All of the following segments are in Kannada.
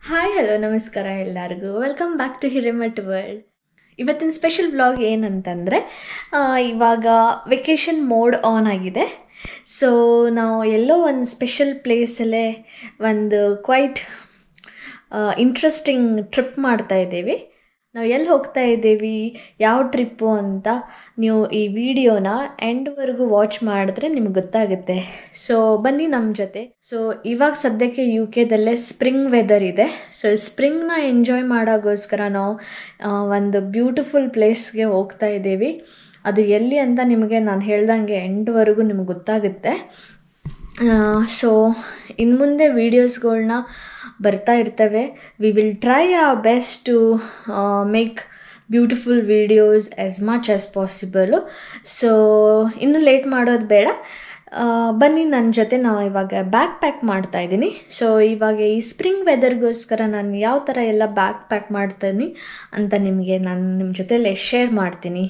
ಹಾಯ್ ಹಲೋ ನಮಸ್ಕಾರ ಎಲ್ಲರಿಗೂ welcome back to Hiremath world ಇವತ್ತಿನ ಸ್ಪೆಷಲ್ ಬ್ಲಾಗ್ ಏನಂತಂದರೆ ಇವಾಗ ವೆಕೇಷನ್ ಮೋಡ್ ಆನ್ ಆಗಿದೆ ಸೊ ನಾವು ಎಲ್ಲೋ ಒಂದು ಸ್ಪೆಷಲ್ ಪ್ಲೇಸಲ್ಲೇ ಒಂದು ಕ್ವೈಟ್ ಇಂಟ್ರೆಸ್ಟಿಂಗ್ ಟ್ರಿಪ್ ಮಾಡ್ತಾ ಇದ್ದೀವಿ ನಾವು ಎಲ್ಲಿ ಹೋಗ್ತಾ ಇದ್ದೀವಿ ಯಾವ ಟ್ರಿಪ್ಪು ಅಂತ ನೀವು ಈ ವಿಡಿಯೋನ ಎಂಡ್ವರೆಗೂ ವಾಚ್ ಮಾಡಿದ್ರೆ ನಿಮ್ಗೆ ಗೊತ್ತಾಗುತ್ತೆ ಸೊ ಬನ್ನಿ ನಮ್ಮ ಜೊತೆ ಸೊ ಇವಾಗ ಸದ್ಯಕ್ಕೆ ಯು ಕೆದಲ್ಲೇ ಸ್ಪ್ರಿಂಗ್ ವೆದರ್ ಇದೆ ಸೊ ಸ್ಪ್ರಿಂಗ್ನ ಎಂಜಾಯ್ ಮಾಡೋಕ್ಕೋಸ್ಕರ ನಾವು ಆ, ಒಂದು ಬ್ಯೂಟಿಫುಲ್ ಪ್ಲೇಸ್ಗೆ ಹೋಗ್ತಾ ಇದ್ದೀವಿ ಅದು ಎಲ್ಲಿ ಅಂತ ನಿಮಗೆ ನಾನು ಹೇಳ್ದಂಗೆ ಎಂಡ್ವರೆಗೂ ನಿಮ್ಗೆ ಗೊತ್ತಾಗುತ್ತೆ ಸೊ ಇನ್ನು ಮುಂದೆ ವೀಡಿಯೋಸ್ಗಳ್ನ ಬರ್ತಾ ಇರ್ತವೆ we will try a best to make beautiful videos as much as possible so ಇನ್ನು ಲೇಟ್ ಮಾಡೋದು ಬೇಡ ಆ, ಬನ್ನಿ ನನ್ನ ಜೊತೆ ನಾವು ಇವಾಗ ಬ್ಯಾಕ್ ಪ್ಯಾಕ್ ಮಾಡ್ತಾ ಇದ್ದೀನಿ ಸೊ ಇವಾಗ ಈ ಸ್ಪ್ರಿಂಗ್ ವೆದರ್ಗೋಸ್ಕರ ನಾನು ಯಾವ ಥರ ಎಲ್ಲ ಬ್ಯಾಕ್ ಪ್ಯಾಕ್ ಮಾಡ್ತೀನಿ ಅಂತ ನಿಮಗೆ ನಾನು ನಿಮ್ಮ ಜೊತೆಲೆ ಶೇರ್ ಮಾಡ್ತೀನಿ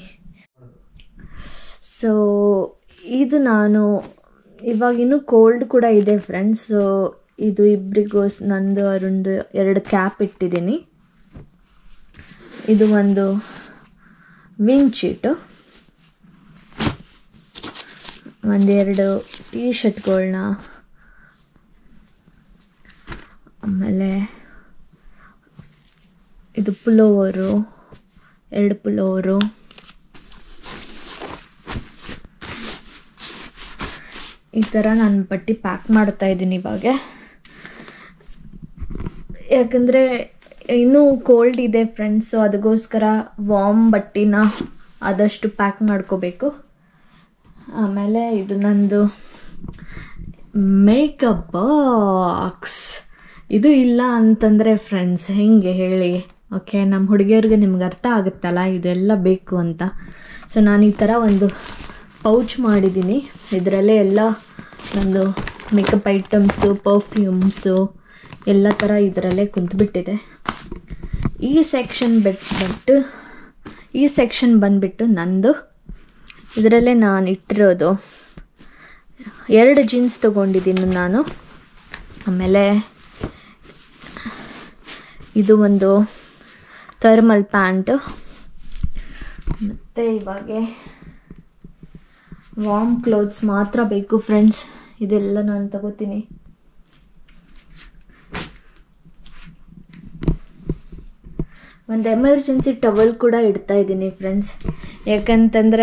ಸೊ ಇದು ನಾನು ಇವಾಗ ಇನ್ನೂ ಕೋಲ್ಡ್ ಕೂಡ ಇದೆ ಫ್ರೆಂಡ್ಸ್ ಸೊ ಇದು ಇಬ್ಬರಿಗೋಸ್ ನಂದು ಅರುಣ್ದು ಎರಡು ಕ್ಯಾಪ್ ಇಟ್ಟಿದ್ದೀನಿ ಇದು ಒಂದು ವಿಂಗ್ ಶೀಟು ಒಂದೆರಡು ಟೀ ಶರ್ಟ್ಗಳನ್ನ ಆಮೇಲೆ ಇದು ಪುಲೋವರು ಎರಡು ಪುಲೋವರು ಈ ಥರ ನಾನು ಬಟ್ಟೆ ಪ್ಯಾಕ್ ಮಾಡ್ತಾ ಇದ್ದೀನಿ ಇವಾಗ ಯಾಕಂದರೆ ಇನ್ನೂ ಕೋಲ್ಡ್ ಇದೆ ಫ್ರೆಂಡ್ಸು ಅದಕ್ಕೋಸ್ಕರ ವಾರ್ಮ್ ಬಟ್ಟೆನ ಆದಷ್ಟು ಪ್ಯಾಕ್ ಮಾಡ್ಕೋಬೇಕು ಆಮೇಲೆ ಇದು ನಂದು ಮೇಕಪ್ ಬಾಕ್ಸ್ ಇದು ಇಲ್ಲ ಅಂತಂದರೆ ಫ್ರೆಂಡ್ಸ್ ಹೆಂಗೆ ಹೇಳಿ ಓಕೆ ನಮ್ಮ ಹುಡುಗಿಯರಿಗೆ ನಿಮ್ಗೆ ಅರ್ಥ ಆಗುತ್ತಲ್ಲ ಇದೆಲ್ಲ ಬೇಕು ಅಂತ ಸೊ ನಾನು ಈ ಥರ ಒಂದು ಪೌಚ್ ಮಾಡಿದ್ದೀನಿ ಇದರಲ್ಲೇ ಎಲ್ಲ ನಂದು ಮೇಕಪ್ ಐಟಮ್ಸು ಪರ್ಫ್ಯೂಮ್ಸು ಎಲ್ಲ ಥರ ಇದರಲ್ಲೇ ಕುಂತ್ಬಿಟ್ಟಿದೆ ಈ ಸೆಕ್ಷನ್ ಬಿಟ್ಬಿಟ್ಟು ಈ ಸೆಕ್ಷನ್ ಬಂದುಬಿಟ್ಟು ನಂದು ಇದರಲ್ಲೇ ನಾನು ಇಟ್ಟಿರೋದು ಎರಡು ಜೀನ್ಸ್ ತೊಗೊಂಡಿದ್ದೀನಿ ನಾನು ಆಮೇಲೆ ಇದು ಒಂದು ಥರ್ಮಲ್ ಪ್ಯಾಂಟು ಮತ್ತು ಇವಾಗ ವಾರ್ಮ್ ಕ್ಲೋತ್ಸ್ ಮಾತ್ರ ಬೇಕು ಫ್ರೆಂಡ್ಸ್ ಇದೆಲ್ಲ ನಾನು ತಗೋತೀನಿ ಒಂದು ಎಮರ್ಜೆನ್ಸಿ ಟವಲ್ ಕೂಡ ಇಡ್ತಾ ಇದ್ದೀನಿ ಫ್ರೆಂಡ್ಸ್ ಯಾಕಂತಂದರೆ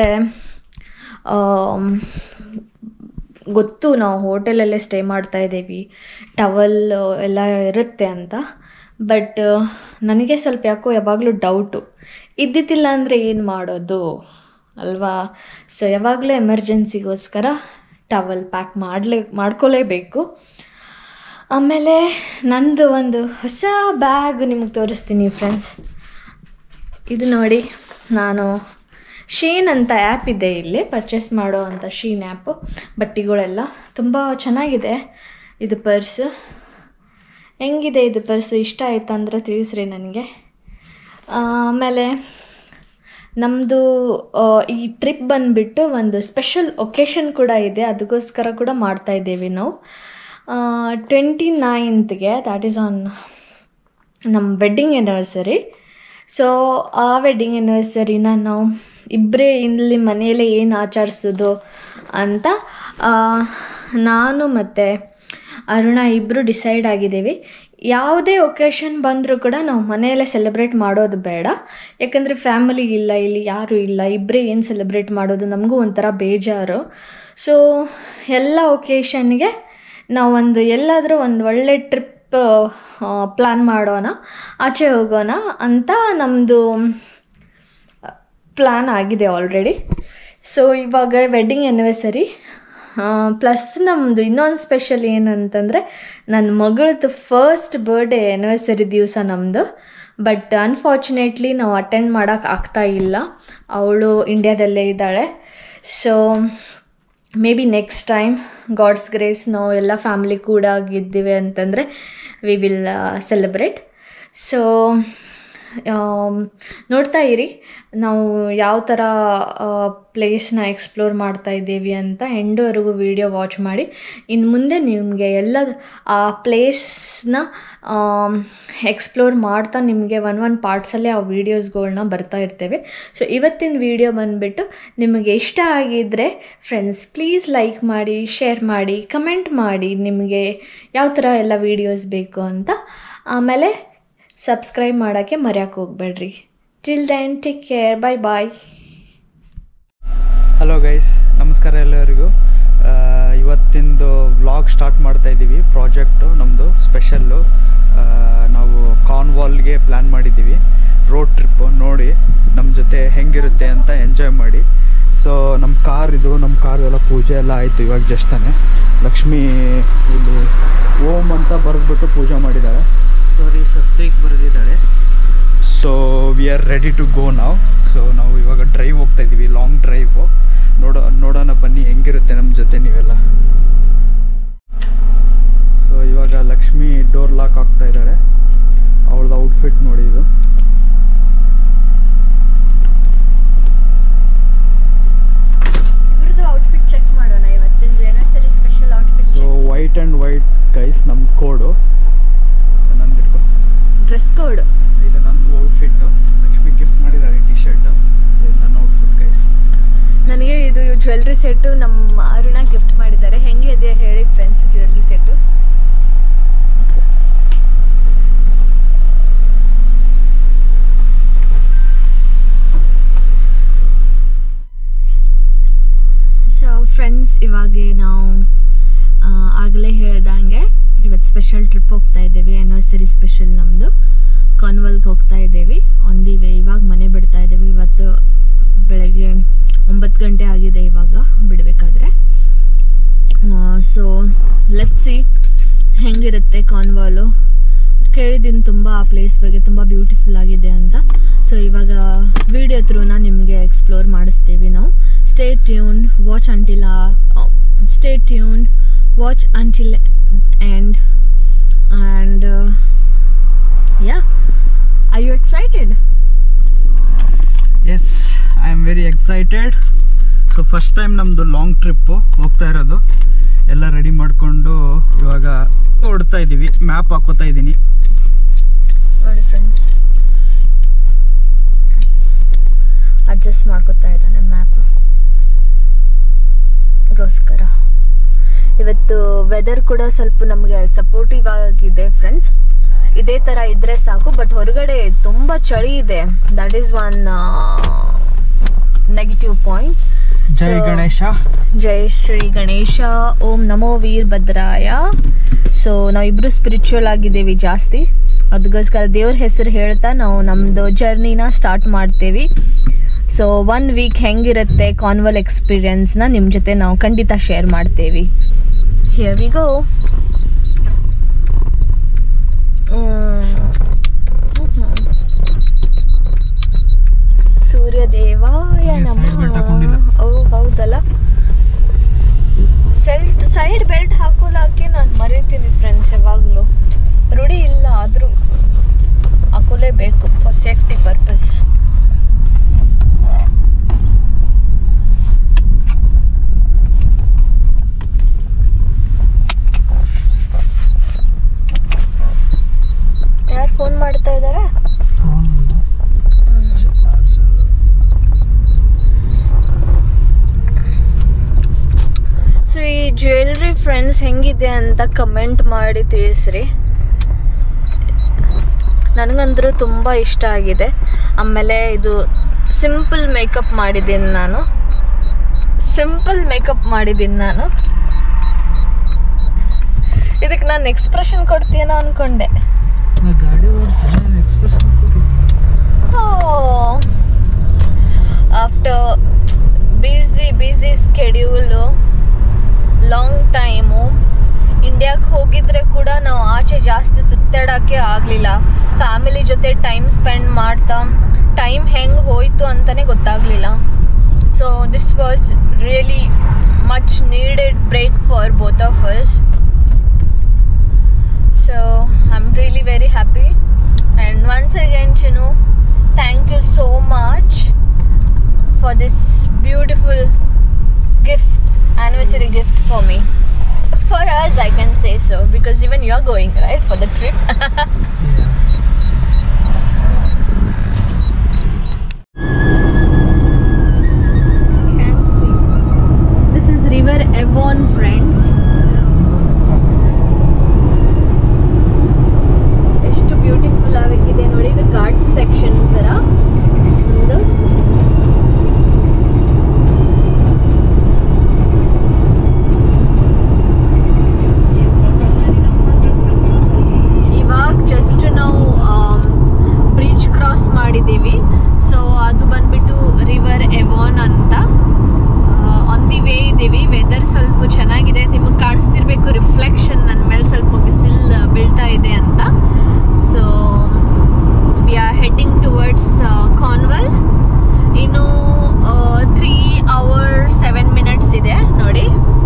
ಗೊತ್ತು ನಾವು ಹೋಟೆಲಲ್ಲೇ ಸ್ಟೇ ಮಾಡ್ತಾ ಇದ್ದೀವಿ ಟವಲ್ ಎಲ್ಲ ಇರುತ್ತೆ ಅಂತ ಬಟ್ ನನಗೆ ಸ್ವಲ್ಪ ಯಾಕೋ ಯಾವಾಗಲೂ ಡೌಟು ಇದ್ದಿದ್ದಿಲ್ಲ ಅಂದರೆ ಏನು ಮಾಡೋದು ಅಲ್ವಾ ಸೊ ಯಾವಾಗಲೂ ಎಮರ್ಜೆನ್ಸಿಗೋಸ್ಕರ ಟವಲ್ ಪ್ಯಾಕ್ ಮಾಡಲೇ ಮಾಡ್ಕೊಳ್ಳೇಬೇಕು ಆಮೇಲೆ ನಂದು ಒಂದು ಹೊಸ ಬ್ಯಾಗ್ ನಿಮಗೆ ತೋರಿಸ್ತೀನಿ ಫ್ರೆಂಡ್ಸ್ ಇದು ನೋಡಿ ನಾನು ಶೀನ್ ಅಂತ ಆ್ಯಪ್ ಇದೆ ಇಲ್ಲಿ ಪರ್ಚೇಸ್ ಮಾಡೋ ಅಂಥ ಶೀನ್ ಆ್ಯಪು ಬಟ್ಟೆಗಳೆಲ್ಲ ತುಂಬ ಚೆನ್ನಾಗಿದೆ ಇದು ಪರ್ಸು ಹೆಂಗಿದೆ ಇದು ಪರ್ಸು ಇಷ್ಟ ಆಯ್ತಾ ಅಂದರೆ ತಿಳಿಸ್ರಿ ನನಗೆ ಆಮೇಲೆ ನಮ್ಮದು ಈ ಟ್ರಿಪ್ ಬಂದುಬಿಟ್ಟು ಒಂದು ಸ್ಪೆಷಲ್ ಒಕೇಶನ್ ಕೂಡ ಇದೆ ಅದಕ್ಕೋಸ್ಕರ ಕೂಡ ಮಾಡ್ತಾ ಇದ್ದೇವೆ ನಾವು ಟ್ವೆಂಟಿ ನೈನ್ತ್ಗೆ ದ್ಯಾಟ್ ಈಸ್ ಆನ್ ನಮ್ಮ ವೆಡ್ಡಿಂಗ್ ಎನಿವರ್ಸರಿ ಸೊ ಆ ವೆಡ್ಡಿಂಗ್ ಎನಿವರ್ಸರಿನ ನಾವು ಇಬ್ಬರೇ ಇಲ್ಲಿ ಮನೆಯಲ್ಲೇ ಏನು ಆಚರಿಸೋದು ಅಂತ ಆ, ನಾನು ಮತ್ತು ಅರುಣ ಇಬ್ಬರು ಡಿಸೈಡ್ ಆಗಿದ್ದೀವಿ ಯಾವುದೇ ಒಕೇಶನ್ ಬಂದರೂ ಕೂಡ ನಾವು ಮನೆಯಲ್ಲೇ ಸೆಲೆಬ್ರೇಟ್ ಮಾಡೋದು ಬೇಡ ಯಾಕಂದರೆ ಫ್ಯಾಮಿಲಿ ಇಲ್ಲ ಇಲ್ಲಿ ಯಾರೂ ಇಲ್ಲ ಇಬ್ಬರೇ ಏನು ಸೆಲೆಬ್ರೇಟ್ ಮಾಡೋದು ನಮಗೂ ಒಂಥರ ಬೇಜಾರು ಸೊ ಎಲ್ಲ ಒಕೇಶನ್ಗೆ ನಾವು ಒಂದು ಎಲ್ಲಾದರೂ ಒಂದು ಒಳ್ಳೆ ಟ್ರಿಪ್ ಪ್ಲ್ಯಾನ್ ಮಾಡೋಣ ಆಚೆ ಹೋಗೋಣ ಅಂತ ನಮ್ಮದು ಪ್ಲ್ಯಾನ್ ಆಗಿದೆ ಆಲ್ರೆಡಿ ಸೊ ಇವಾಗ ವೆಡ್ಡಿಂಗ್ ಆ್ಯನಿವರ್ಸರಿ ಪ್ಲಸ್ ನಮ್ಮದು ಇನ್ನೊಂದು ಸ್ಪೆಷಲ್ ಏನಂತಂದರೆ ನನ್ನ ಮಗಳದ್ದು ಫಸ್ಟ್ ಬರ್ಡೇ ಆ್ಯನಿವರ್ಸರಿ ದಿವಸ ನಮ್ಮದು ಬಟ್ ಅನ್ಫಾರ್ಚುನೇಟ್ಲಿ ನಾವು ಅಟೆಂಡ್ ಮಾಡೋಕ್ಕೆ ಆಗ್ತಾ ಇಲ್ಲ ಅವಳು ಇಂಡ್ಯಾದಲ್ಲೇ ಇದ್ದಾಳೆ so may be next time God's grace ನಾವು ಎಲ್ಲ ಫ್ಯಾಮಿಲಿ ಕೂಡ ಆಗಿದ್ದೀವಿ ಅಂತಂದರೆ ವಿ ವಿಲ್ ಸೆಲೆಬ್ರೇಟ್ ಸೊ ನೋಡ್ತಾ ಇರಿ ನಾವು ಯಾವ ಥರ ಪ್ಲೇಸ್ನ ಎಕ್ಸ್ಪ್ಲೋರ್ ಮಾಡ್ತಾ ಇದ್ದೀವಿ ಅಂತ ಎಂಡವರೆಗೂ ವಿಡಿಯೋ ವಾಚ್ ಮಾಡಿ ಇನ್ನು ಮುಂದೆ ನಿಮಗೆ ಎಲ್ಲ ಆ ಪ್ಲೇಸ್ನ ಎಕ್ಸ್ಪ್ಲೋರ್ ಮಾಡ್ತಾ ನಿಮಗೆ ಒನ್ ಒನ್ ಪಾರ್ಟ್ಸಲ್ಲೇ ಆ ವೀಡಿಯೋಸ್ಗಳ್ನ ಬರ್ತಾ ಇರ್ತೇವೆ ಸೊ ಇವತ್ತಿನ ವಿಡಿಯೋ ಬಂದುಬಿಟ್ಟು ನಿಮಗೆ ಇಷ್ಟ ಆಗಿದ್ದರೆ ಫ್ರೆಂಡ್ಸ್ ಪ್ಲೀಸ್ ಲೈಕ್ ಮಾಡಿ ಶೇರ್ ಮಾಡಿ ಕಮೆಂಟ್ ಮಾಡಿ ನಿಮಗೆ ಯಾವ ಥರ ಎಲ್ಲ ವೀಡಿಯೋಸ್ ಬೇಕು ಅಂತ ಆಮೇಲೆ ಸಬ್ಸ್ಕ್ರೈಬ್ ಮಾಡೋಕ್ಕೆ ಮರೆಯೋಕ್ಕೆ ಹೋಗ್ಬೇಡ್ರಿ till then take care bye bye hello guys ನಮಸ್ಕಾರ ಎಲ್ಲರಿಗೂ ಆ, ಇವತ್ತಿಂದು ವ್ಲಾಗ್ ಸ್ಟಾರ್ಟ್ ಮಾಡ್ತಾ ಇದ್ದೀವಿ ಪ್ರಾಜೆಕ್ಟು ನಮ್ಮದು ಸ್ಪೆಷಲ್ಲು ನಾವು ಕಾರ್ನ್ವಾಲ್ಗೆ ಪ್ಲ್ಯಾನ್ ಮಾಡಿದ್ದೀವಿ ರೋಡ್ ಟ್ರಿಪ್ಪು ನೋಡಿ ನಮ್ಮ ಜೊತೆ ಹೆಂಗಿರುತ್ತೆ ಅಂತ ಎಂಜಾಯ್ ಮಾಡಿ ಸೊ ನಮ್ಮ ಕಾರ್ ಇದು ನಮ್ಮ ಕಾರ್ ಎಲ್ಲ ಪೂಜೆ ಎಲ್ಲ ಆಯಿತು ಇವಾಗ ಜಸ್ಟ್ ತಾನೆ ಲಕ್ಷ್ಮಿ ಇಲ್ಲಿ ಓಂ ಅಂತ ಬರೆದ್ಬಿಟ್ಟು ಪೂಜೆ ಮಾಡಿದ್ದಾಳೆ ಸಾರಿ ಸಸ್ತಿಗೆ ಬರೆದಿದ್ದಾಳೆ so we are ready to go ನಾವು ಸೊ ನಾವು ಇವಾಗ ಡ್ರೈವ್ ಹೋಗ್ತಾ ಇದ್ದೀವಿ ಲಾಂಗ್ ಡ್ರೈವು ನೋಡೋ ನೋಡೋಣ ಬನ್ನಿ ಹೆಂಗಿರುತ್ತೆ ನಮ್ಮ ಜೊತೆ ನೀವೆಲ್ಲ ಸೊ ಇವಾಗ ಲಕ್ಷ್ಮಿ ಡೋರ್ ಲಾಕ್ ಆಗ್ತಾ ಇದ್ದಾಳೆ ಅವಳದು ಔಟ್ಫಿಟ್ ನೋಡಿ ಇದು ಇವ್ರದ್ದು ಔಟ್ಫಿಟ್ ಚೆಕ್ ಮಾಡೋಣ ಇವತ್ತಿನ ಏನೋ ಸರಿ special outfit so white and white guys ನಮ್ಮ ಕೋಡು ನಂದು ಇಟ್ಕೊ ಡ್ರೆಸ್ ಕೋಡ್ ಇದು ನಂದು ಔಟ್ಫಿಟ್ಟು ಲಕ್ಷ್ಮಿ ಗಿಫ್ಟ್ ಮಾಡಿದ್ದಾಳೆ ಟಿ ಶರ್ಟು ಸೊ ಇದು ನನ್ನ ಔಟ್ಫಿಟ್ ಗೈಸ್ ನನಗೆ ಇದು ಜ್ಯುವೆಲ್ರಿ ಸೆಟ್ಟು ನಮ್ಮ ಅರುಣ ಗಿಫ್ಟ್ ಮಾಡಿದ್ದಾರೆ ಹೆಂಗೆ ಇದೆ ಹೇಳಿ friends jewellery set so friends ಇವಾಗ ನಾವು ಆ, ಆಗಲೇ ಹೇಳ್ದಂಗೆ ಇವತ್ತು ಸ್ಪೆಷಲ್ ಟ್ರಿಪ್ ಹೋಗ್ತಾ ಇದ್ದೇವೆ ಆ್ಯನಿವರ್ಸರಿ ಸ್ಪೆಷಲ್ ನಮ್ಮದು ಕಾನ್ವಲ್ಗೆ ಹೋಗ್ತಾ ಇದ್ದೇವೆ ಆನ್ ದಿ ವೇ ಇವಾಗ ಮನೆ ಬಿಡ್ತಾ ಇದ್ದೇವೆ ಇವತ್ತು ಬೆಳಗ್ಗೆ ಒಂಬತ್ತು ಗಂಟೆ ಆಗಿದೆ ಇವಾಗ ಬಿಡಬೇಕಾದ್ರೆ ಸೊ ಲೆಟ್ಸಿ ಹೆಂಗಿರುತ್ತೆ ಕಾನ್ವಾಲು ಕೇಳಿದ್ದೀನಿ ತುಂಬ ಆ ಪ್ಲೇಸ್ ಬಗ್ಗೆ ತುಂಬ ಬ್ಯೂಟಿಫುಲ್ ಆಗಿದೆ ಅಂತ ಸೊ ಇವಾಗ ವಿಡಿಯೋ ಥ್ರೂನ ನಿಮಗೆ ಎಕ್ಸ್ಪ್ಲೋರ್ ಮಾಡಿಸ್ತೀವಿ ನಾವು stay tune watch until stay tune watch until end and yeah I you excited yes I am very excited so first time ನಮ್ಮದು ಲಾಂಗ್ ಟ್ರಿಪ್ಪು ಹೋಗ್ತಾ ಇರೋದು ಎಲ್ಲ ರೆಡಿ ಮಾಡಿಕೊಂಡು ಇವಾಗ ಹೊಡ್ತಾ ಇದ್ದೀವಿ ಮ್ಯಾಪ್ ಹಾಕೋತಾ ಇದ್ದೀನಿ ನೋಡಿ ಫ್ರೆಂಡ್ಸ್ ಅಡ್ಜಸ್ಟ್ ಮಾಡ್ಕೊತಾ ಇದ್ದಾನೆ ಮ್ಯಾಪ್ ಗೋಸ್ಕರ ಇವತ್ತು ವೆದರ್ ಕೂಡ ಸ್ವಲ್ಪ ನಮಗೆ ಸಪೋರ್ಟಿವ್ ಆಗಿದೆ ಫ್ರೆಂಡ್ಸ್ ಇದೇ ಥರ ಇದ್ರೆ ಸಾಕು ಬಟ್ ಹೊರಗಡೆ ತುಂಬ ಚಳಿ ಇದೆ that is one negative point ಜೈ So- ಗಣೇಶ ಜೈ ಶ್ರೀ ಗಣೇಶ ಓಂ ನಮೋ ವೀರಭದ್ರಾಯ ಸೊ ನಾವಿಬ್ರು ಸ್ಪಿರಿಚುವಲ್ ಆಗಿದ್ದೀವಿ ಜಾಸ್ತಿ ಅದಕ್ಕೋಸ್ಕರ ದೇವ್ರ ಹೆಸರು ಹೇಳ್ತಾ ನಾವು ನಮ್ಮದು ಜರ್ನಿನ ಸ್ಟಾರ್ಟ್ ಮಾಡ್ತೀವಿ ಸೊ ಒನ್ ವೀಕ್ ಹೆಂಗಿರುತ್ತೆ ಕಾನ್ವಲ್ ಎಕ್ಸ್ಪೀರಿಯನ್ಸ್ನ ನಿಮ್ಮ ಜೊತೆ ನಾವು ಖಂಡಿತ ಶೇರ್ ಮಾಡ್ತೀವಿ ಹಿಯರ್ ವಿ ಗೋ ಸೂರ್ಯದೇವಾಯ Yes, side belt ನಮಃ ಹಾಕೊಂಡಿಲ್ಲ. ಓ ಹೌದಲ್ಲ ಸೆಲ್ಟ್ ಸೈಡ್ ಬೆಲ್ಟ್ ಹಾಕೋಲಾಕೆ ನಾನು ಮರಿತೀನಿ ಫ್ರೆಂಡ್ಸ್ ಯಾವಾಗಲೂ ರೂಢಿ ಇಲ್ಲ ಆದರೂ ಹಾಕೋಲೇಬೇಕು ಫಾರ್ ಸೇಫ್ಟಿ ಪರ್ಪಸ್ ಯಾರು ಫೋನ್ ಮಾಡ್ತಾ ಇದ್ದಾರೆ ಸೊ ಈ ಜ್ಯುವೆಲ್ರಿ ಫ್ರೆಂಡ್ಸ್ ಹೆಂಗಿದೆ ಅಂತ ಕಮೆಂಟ್ ಮಾಡಿ ತಿಳಿಸ್ರಿ ನನಗಂತೂ ತುಂಬ ಇಷ್ಟ ಆಗಿದೆ ಆಮೇಲೆ ಇದು ಸಿಂಪಲ್ ಮೇಕಪ್ ಮಾಡಿದ್ದೀನಿ ನಾನು ಸಿಂಪಲ್ ಮೇಕಪ್ ಮಾಡಿದ್ದೀನಿ ನಾನು ಇದಕ್ಕೆ ನಾನು ಎಕ್ಸ್ಪ್ರೆಷನ್ ಕೊಡ್ತೀನೋ ಅನ್ಕೊಂಡೆ ಗಾಡಿ express after busy busy schedule long time ಇಂಡಿಯಾಗೆ ಹೋಗಿದ್ರೆ ಕೂಡ ನಾವು ಆಚೆ ಜಾಸ್ತಿ ಸುತ್ತಾಡೋಕ್ಕೆ ಆಗಲಿಲ್ಲ ಫ್ಯಾಮಿಲಿ ಜೊತೆ ಟೈಮ್ ಸ್ಪೆಂಡ್ ಮಾಡ್ತಾ ಟೈಮ್ ಹೆಂಗೆ ಹೋಯ್ತು ಅಂತಲೇ ಗೊತ್ತಾಗಲಿಲ್ಲ so this was really much needed break for both of us so I am really very happy and once again Chinu for this beautiful gift, anniversary gift for me. For us, I can say so because even you're going, right, for the trip. can see. This is River Avon, friends. ಎಷ್ಟು ಬ್ಯೂಟಿಫುಲ್ ಆಗಿದೆ ನೋಡಿ ಇದು ಘಾಟ್ ಸೆಕ್ಷನ್ ತರ ಒಂದು ಇವಾಗ ಜಸ್ಟ್ ನಾವು ಬ್ರಿಡ್ಜ್ ಕ್ರಾಸ್ ಮಾಡಿದ್ದೀವಿ ಸೊ ಅದು ಬಂದ್ಬಿಟ್ಟು ರಿವರ್ ಎವಾನ್ ಅಂತ ಆನ್ ದಿ ವೇ ಇದ್ದೀವಿ ವೆದರ್ ಸ್ವಲ್ಪ ಚೆನ್ನಾಗಿದೆ ನಿಮಗೆ ಕಾಣಿಸ್ತಿರ್ಬೇಕು ರಿಫ್ಲೆಕ್ಷನ್ ನನ್ನ ಮೇಲೆ ಸ್ವಲ್ಪ ಬಿಸಿಲ್ ಬೀಳ್ತಾ ಇದೆ ಅಂತ so we are heading towards Cornwall ಇನ್ನು ತ್ರೀ ಅವರ್ ಸೆವೆನ್ ಮಿನಿಟ್ಸ್ ಇದೆ ನೋಡಿ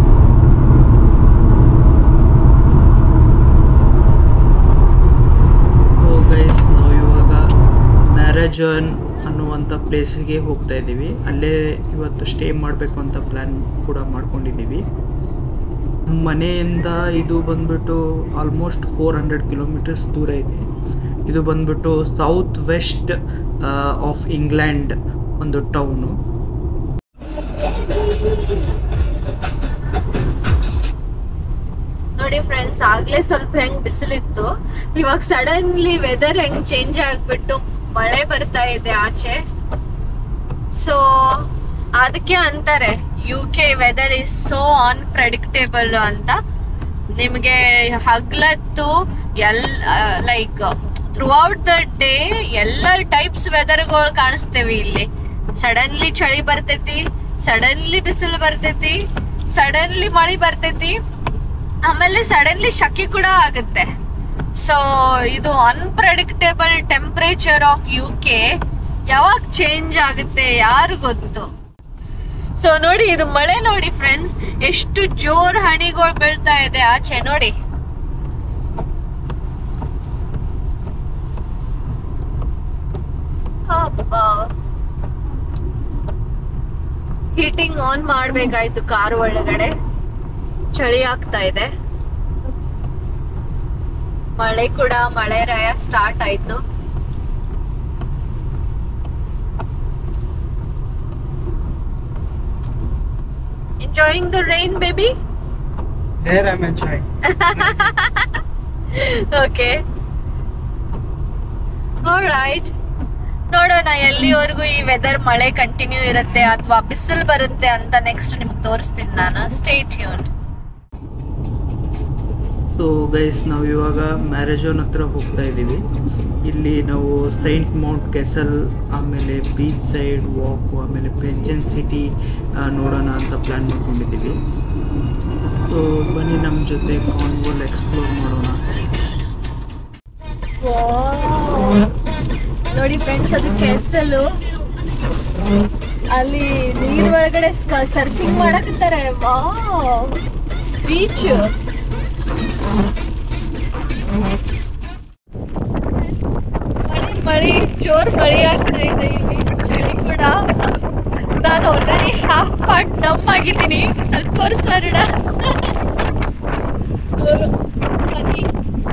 ಓ ಗೈಸ್ ನಾವು ಇವಾಗ ಮ್ಯಾರೇಜನ್ ಅನ್ನುವಂಥ ಪ್ಲೇಸ್ಗೆ ಹೋಗ್ತಾ ಇದ್ದೀವಿ ಅಲ್ಲೇ ಇವತ್ತು ಸ್ಟೇ ಮಾಡಬೇಕು ಅಂತ ಪ್ಲ್ಯಾನ್ ಕೂಡ ಮಾಡ್ಕೊಂಡಿದ್ದೀವಿ ನಮ್ಮ ಮನೆಯಿಂದ ಇದು ಬಂದ್ಬಿಟ್ಟು ಆಲ್ಮೋಸ್ಟ್ ಫೋರ್ ಹಂಡ್ರೆಡ್ ಕಿಲೋಮೀಟರ್ಸ್ ದೂರ ಇದೆ ಇದು ಬಂದ್ಬಿಟ್ಟು ಸೌತ್ ವೆಸ್ಟ್ ಆಫ್ ಇಂಗ್ಲೆಂಡ್ ಒಂದು ಟೌನು ನೋಡಿ ಫ್ರೆಂಡ್ಸ್ ಆಗ್ಲೇ ಸ್ವಲ್ಪ ಹೆಂಗ್ ಬಿಸಿಲಿತ್ತು ಇವಾಗ ಸಡನ್ಲಿ ವೆದರ್ ಹೆಂಗ್ ಚೇಂಜ್ ಆಗ್ಬಿಟ್ಟು ಮಳೆ ಬರ್ತಾ ಇದೆ ಆಚೆ ಸೊ ಅದಕ್ಕೆ ಅಂತಾರೆ U K weather is so unpredictable ಅಂತ ನಿಮ್ಗೆ ಹಗ್ಲತ್ತು all like throughout the day ಎಲ್ಲ ಟೈಪ್ಸ್ ವೆದರ್ಗಳು ಕಾಣಿಸ್ತೇವೆ ಇಲ್ಲಿ ಸಡನ್ಲಿ ಚಳಿ ಬರ್ತೈತಿ ಸಡನ್ಲಿ ಬಿಸಿಲು ಬರ್ತೈತಿ ಸಡನ್ಲಿ ಮಳಿ ಬರ್ತೈತಿ ಆಮೇಲೆ ಸಡನ್ಲಿ ಶಕೆ ಕೂಡ ಆಗುತ್ತೆ ಸೊ ಇದು unpredictable temperature of U K ಯಾವಾಗ ಚೇಂಜ್ ಆಗುತ್ತೆ ಯಾರು ಗೊತ್ತು ಸೊ ನೋಡಿ ಇದು ಮಳೆ ನೋಡಿ ಫ್ರೆಂಡ್ಸ್ ಎಷ್ಟು ಜೋರ್ ಹನಿಗಳು ಬೀಳ್ತಾ ಇದೆ ಆಚೆ ನೋಡಿ ಹೀಟಿಂಗ್ ಆನ್ ಮಾಡ್ಬೇಕಾಯ್ತು ಕಾರ್ ಒಳಗಡೆ ಚಳಿ ಆಗ್ತಾ ಇದೆ ಮಳೆ ಕೂಡ ಮಳೆ ರಾಯ ಸ್ಟಾರ್ಟ್ ಆಯ್ತು enjoying the rain baby hair I enjoy okay right ನೋಡೋಣ ಎಲ್ಲಿವರೆಗೂ ಈ ವೆದರ್ ಮಳೆ ಕಂಟಿನ್ಯೂ ಇರುತ್ತೆ ಅಥವಾ ಬಿಸಿಲು ಬರುತ್ತೆ ಅಂತ ನೆಕ್ಸ್ಟ್ ನಿಮ್ಗೆ ತೋರಿಸ್ತೀನಿ ನಾನು ಸ್ಟೇ ಟ್ಯೂನ್ ಸೊ ಗೈಸ್ ನಾವು ಇವಾಗ ಮ್ಯಾರೇಜೋನ್ ಹತ್ರ ಹೋಗ್ತಾ ಇದ್ದೀವಿ ಇಲ್ಲಿ ನಾವು ಸೈಂಟ್ ಮೌಂಟ್ ಕೆಸಲ್ ಆಮೇಲೆ ಬೀಚ್ ಸೈಡ್ ವಾಕು ಆಮೇಲೆ ಪೆಂಜನ್ ಸಿಟಿ ನೋಡೋಣ ಅಂತ ಪ್ಲ್ಯಾನ್ ಮಾಡ್ಕೊಂಡಿದ್ದೀವಿ ಸೊ ಬನ್ನಿ ನಮ್ಮ ಜೊತೆ ಕಾನ್ವಲ್ ಎಕ್ಸ್ಪ್ಲೋರ್ ಮಾಡೋಣ ನೋಡಿ ಫ್ರೆಂಡ್ಸ್ ಅದು ಕೆಸಲು ಅಲ್ಲಿ ನೀರ್ ಒಳಗಡೆ ಸರ್ಫಿಂಗ್ ಮಾಡಕತ್ತಾರೆ ಬೀಚ್ ಮಳೆ ಮಳೆ ಜೋರ್ ಮಳೆ ಆಗ್ತಾ ಇದೆ ಇಲ್ಲಿ ಚಳಿ ಕೂಡ ನಾನು ಆಲ್ರೆಡಿ ಹಾಫ್ ಪಾರ್ಟ್ ನಮ್ ಆಗಿದ್ದೀನಿ ಸ್ವಲ್ಪ ತೋರಿಸೋಣ ಬನ್ನಿ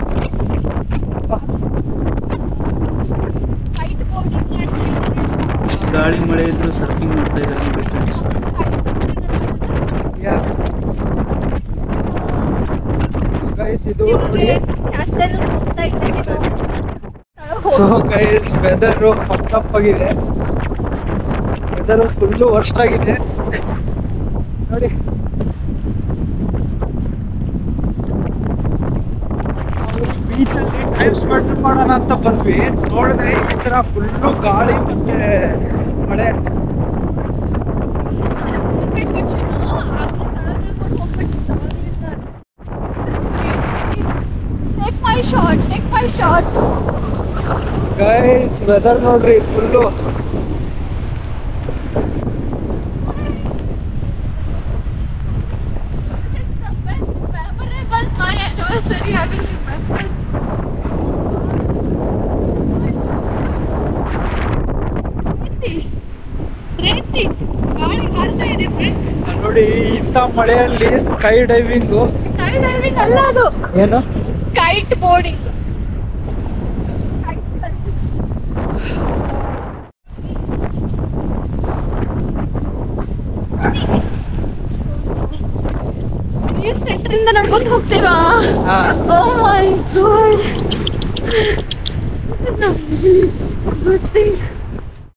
Fight ಮಾಡ್ತಾ ಇದ್ದೀನಿ. ಇಷ್ಟು ಗಾಳಿ ಮಳೆ ಇದ್ರೂ ಸರ್ಫಿಂಗ್ ಮಾಡ್ತಾ ಇದ್ದಾರೆ ನೋಡಿ ಫ್ರೆಂಡ್ಸ್ ಗೈಸ್ ಇದು ನಿಮ್ಗೆ ಕ್ಯಾಸಲ್ ಹೋಗ್ತಾ ಇದ್ದೀನಿ ನಾವು. ಸೊ ಗೈಸ್ ವೆದರು ಫಕ್ಕಪ್ ಆಗಿದೆ ವೆದರು ಫುಲ್ಲು ವರ್ಸ್ಟ್ ಆಗಿದೆ ನೋಡಿ ಬೀಚಲ್ಲಿ ಟೈಮ್ ಸ್ಪೆಂಡ್ ಮಾಡೋಣ ಅಂತ ಬಂದ್ವಿ ನೋಡಿದ್ರೆ ಈ ಥರ ಫುಲ್ಲು ಗಾಳಿ ಮತ್ತೆ ಮಳೆ ಹೋಗ್ಬೇಕು ಚಿನ್ನು. ಆಗ್ಲೇ ತಳದಲ್ಲಿ ಹೋಗ್ಬೇಕಿತ್ತು ಅವಾಗ್ಲಿಂದ. Take my shot, take my shot. Guys weather ನೋಡ್ರಿ full This is the best memorable my anniversary I will remember. ಪ್ರೀತಿ ಪ್ರೀತಿ ನೋಡಿ ಇಂಥ ಮಳೆಯಲ್ಲಿ ಸ್ಕೈ ಡೈವಿಂಗು ಸ್ಕೈ ಡೈವಿಂಗ್ ಅಲ್ಲ ಅದು ಏನು ಕೈಟ್ ಬೋರ್ಡಿಂಗ್ ನೀರ್ ಸೆಂಟ್ರಿಂದ ನಡ್ಕೊಂಡು ಹೋಗ್ತೀವಾ oh my God good thing